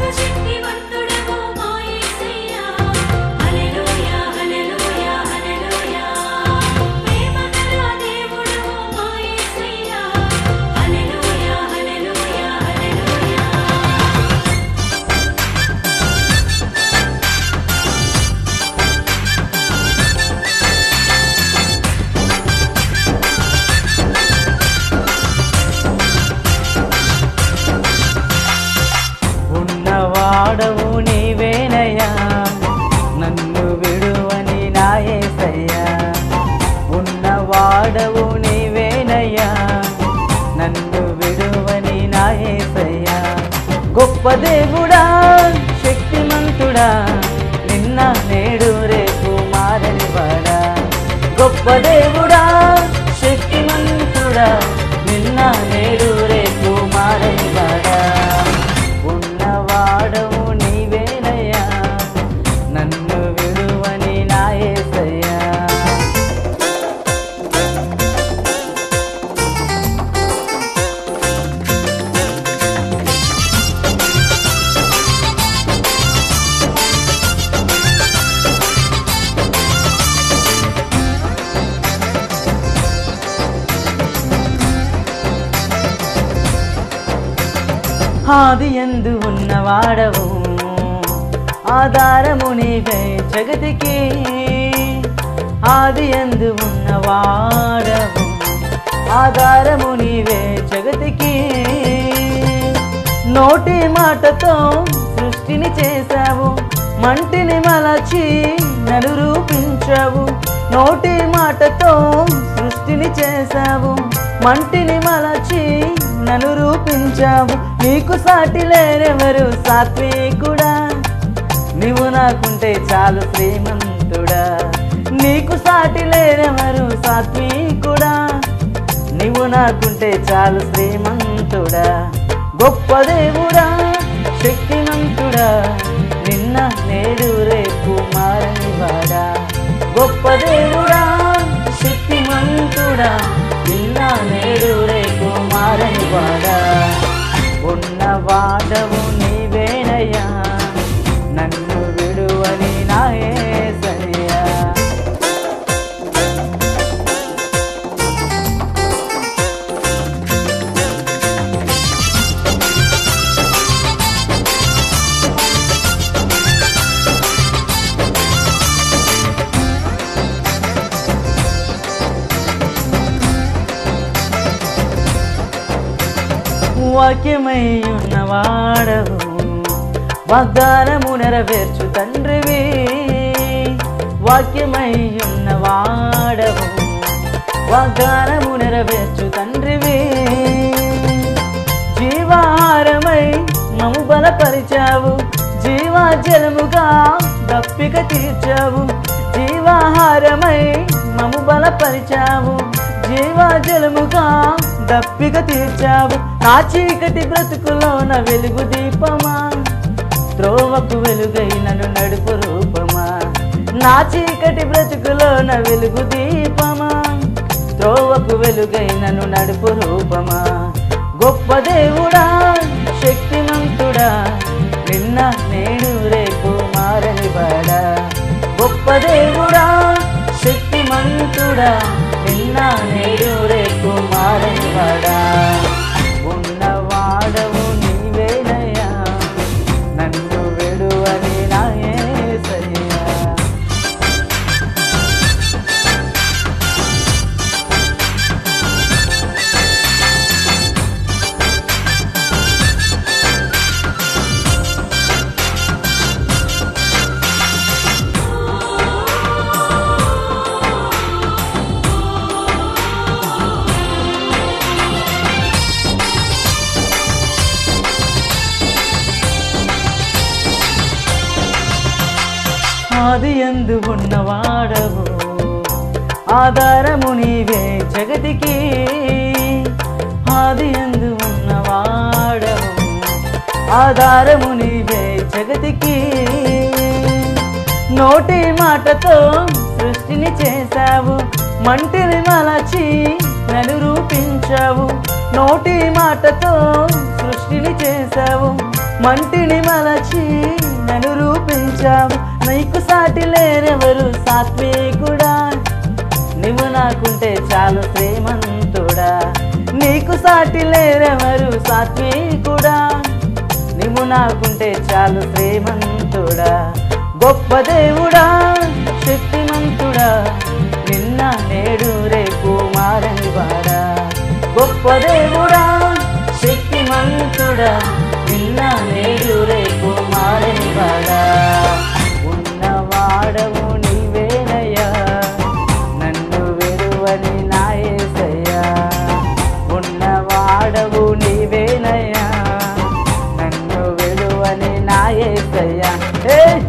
సర్వశక్తిమంతుడవు మా యేసయ్యా హల్లెలూయా హల్లెలూయా హల్లెలూయా ప్రేమగల దేవుడవు మా యేసయ్యా హల్లెలూయా హల్లెలూయా హల్లెలూయా ఉన్నవాడవు నీవేనయ్యా నన్ను విడువని నాయసయ్యా ఉన్నవాడవు నీవేనయ్యా నన్ను విడువని నాయసయ్యా గొప్ప దేవుడా శక్తిమంతుడా నిన్న నేడు రేపు మారని వాడా గొప్ప దేవుడా శక్తిమంతుడా నిన్న నేడు రేపు మారని వాడా ఉన్నవాడవు నీవేనయ్యా నన్ను విడువని నాయసయ్యా ఆది ఎందు ఉన్నవాడవు ఆధారము నీవే జగతికి ఆది ఎందు ఉన్నవాడవు ఆధారము నీవే జగతికి నోటి మాటతో సృష్టిని చేశావు మంటిని మలచి నన్ను రూపించావు నోటి మాటతో సృష్టిని చేశావు మంటిని మలచి నన్ను రూపించావు నీకు సాటి లేరెవరు సాత్వికుడా నీవు నాకుంటే చాలు శ్రీమంతుడా నీకు సాటి లేరెవరు సాత్వికుడా నీవు నాకుంటే చాలు శ్రీమంతుడా గొప్ప దేవుడా శక్తిమంతుడా నిన్న నేడు రేపు మారని వాడా గొప్ప దేవుడా శక్తిమంతుడా నిన్న నేడు రేపు మారని వాడా ఉన్నవాడవు నీవేనయ్యా నన్ను విడువని నాయసయ్యా వాక్యమై ఉన్నవాడవు వాగ్దానము నెరవేర్చు తండ్రివి వాక్యమై ఉన్నవాడవు వాగ్దానము నెరవేర్చు తండ్రివి జీవాహారమై మము బలపరిచావు జీవాజలముగా దప్పిక తీర్చావు జీవాహారమై మము బలపరిచావు జీవాజలముగా దప్పిక తీర్చావు నా చీకటి బ్రతుకులోన వెలుగు దీపమా త్రోవకు వెలుగై నన్ను నడుపు రూపమా నా చీకటి బ్రతుకులోన వెలుగు దీపమా త్రోవకు వెలుగై నన్ను నడుపు రూపమా గొప్ప దేవుడా శక్తిమంతుడా నిన్న నేడు రేపు మారని వాడా గొప్ప దేవుడా శక్తిమంతుడా నిన్న నేడు రేపు మారని వాడా ఉన్నవాడవు నీవేనయ్యా నన్ను విడువని నాయసయ్యా ఆది ఎందు ఉన్నవాడవు ఆధారము నీవే జగతికి ఆది ఎందు ఉన్నవాడవు ఆధారము నీవే జగతికి నోటి మాటతో సృష్టిని చేశావు మంటిని మలచి నన్ను రూపించావు నోటి మాటతో సృష్టిని చేశావు మంటిని మలచి కాచి నన్ను రూపించావు నీకు సాటి లేరెవరు సాత్వికుడా నువ్వు నాకుంటే చాలు శ్రీమంతుడా నీకు సాటి లేరెవరు సాత్వికుడా నువ్వు నాకుంటే చాలు శ్రీమంతుడా గొప్ప దేవుడా శక్తిమంతుడా నిన్న నేడు రేపు మారని వాడా గొప్ప దేవుడా శక్తిమంతుడా నిన్న నేడు రేపు మారని వాడా ఉన్నవాడవు నీవేనయ్యా నన్ను వెరువని నాయసయ్యా ఉన్నవాడవు నీవేనయ్యా నన్ను వెలువని నాయసయ్యా ఏ